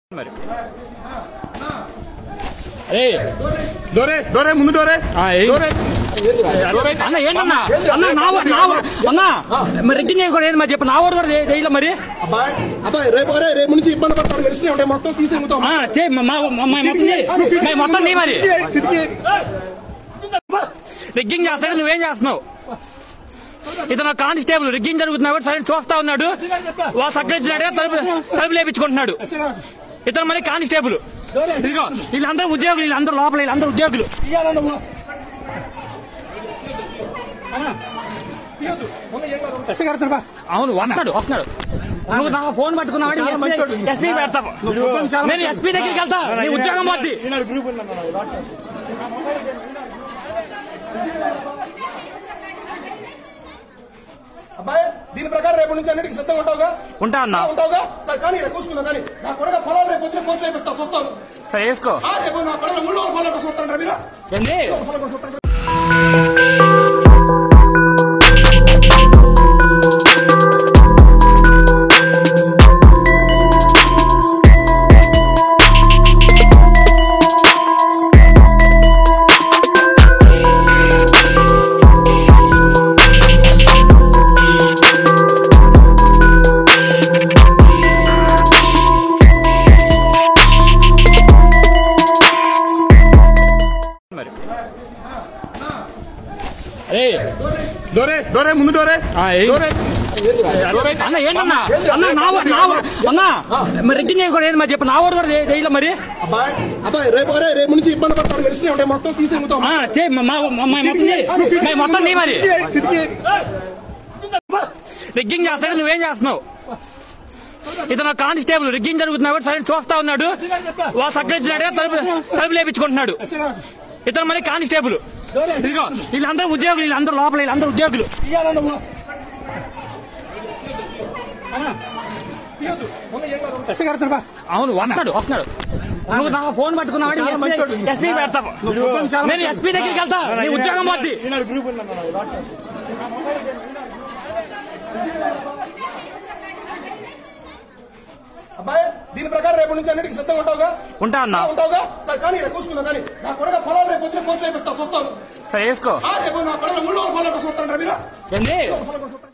మరి ఏయ్ డోరే డోరే ముందు డోరే ఆ, ఏయ్. డోరే డోరే అన్న ఏంటన్నా అన్న నా ఊ- నా ఊ- అన్న మరి రెడ్డింగ్ చేయకూడదు ఏంటి మరి చెప్పు నా ఊరు కూడా చేయలే మరి అబ్బాయి అబ్బాయి రేపు అరే రేపు నుంచి ఇబ్బంది పడతాను మెడిసిన్ ఉంటాయి మొత్తం తీసి తెగుతాం ఆ, చేయి మా మా- మా- మా మొత్తం చేయి. మా మొత్తం నీ మరి రిగ్గింగ్ చేస్తాడు నువ్వేం చేస్తున్నావు ఇతను కానిస్టేబుల్ రిగ్గింగ్ జరుగుతున్నా కూడా సరే చూస్తా ఉన్నాడు వా సక్రెచ్చినాడుగా తలుపు తలుపు లేపించుకుంటున్నాడు ఇతను మళ్ళీ కానిస్టేబుల్ ఇదిగో వీళ్ళందరూ ఉద్యోగులు వీళ్ళందరూ లోపల వీళ్ళందరూ ఉద్యోగులు అవును వస్తున్నాడు వస్తున్నాడు నువ్వు నా ఫోన్ పట్టుకున్నావు ఎస్పీ పెడతావు నేను ఎస్పీ దగ్గరికి వెళ్తా నీ ఉద్యోగం పోద్ది అబ్బాయి దీని ప్రకారం రేపు నుంచి అన్నిటికీ సిద్ధం ఉంటావుగా ఉంటా అన్నా ఉంటావుగా సరే కానీ రేపు కూర్చున్నా కానీ నా కొడక పొలాలు రేపు వచ్చిన కోట్లు వేపిస్తా చూస్తాను సరే వేసుకో ఆ, రేపు నా కొడక ఊళ్ళో పొలాలు కోసం వస్తాను మీరు ఏంది పొలాల కోసం వస్తాను మరి ఏయ్ డోరే డోరే ముందు డోరే ఆ, ఏయ్. డోరే డోరే అన్న ఏంటన్నా అన్న నా ఊ- నా ఊ- అన్న మరి రెడ్డింగ్ చేయకూడదు ఏంటి మరి చెప్పు నా ఊరు కూడా చేయలే మరి అబ్బాయి అబ్బాయి రేపు అరే రేపు నుంచి ఇబ్బంది పడతాను మెడిసిన్ ఉంటాయి మొత్తం తీసి తెగుతాం ఆ, చేయి మా మా- మా- మా మొత్తం చేయి. మా మొత్తం నీ మరి రిగ్గింగ్ చేస్తాడు నువ్వేం చేస్తున్నావు ఇతను కానిస్టేబుల్ రిగ్గింగ్ జరుగుతున్నా కూడా సరే చూస్తా ఉన్నాడు వా సక్రెచ్చినాడుగా తలుపు తలుపు లేపించుకుంటున్నాడు ఇతను మళ్ళీ కానిస్టేబుల్ ఇదిగో వీళ్ళందరూ ఉద్యోగులు వీళ్ళందరూ లోపల వీళ్ళందరూ ఉద్యోగులు అవును వస్తున్నాడు వస్తున్నాడు నువ్వు నా ఫోన్ పట్టుకున్నావు ఎస్పీ పెడతావు నేను ఎస్పీ దగ్గరికి వెళ్తా నీ ఉద్యోగం పోద్ది అబ్బాయి దీని ప్రకారం రేపు నుంచి అన్నిటికీ సిద్ధం ఉంటావుగా ఉంటా అన్నా ఉంటావుగా సరే కానీ రేపు కూర్చున్నా కానీ నా కొడక పొలాలు రేపు వచ్చిన కోట్లు వేపిస్తా చూస్తాను సరే వేసుకో ఆ, రేపు నా కొడక ఊళ్ళో పొలాల కోసం వస్తాను మీరు ఏంది పొలాల కోసం వస్తాను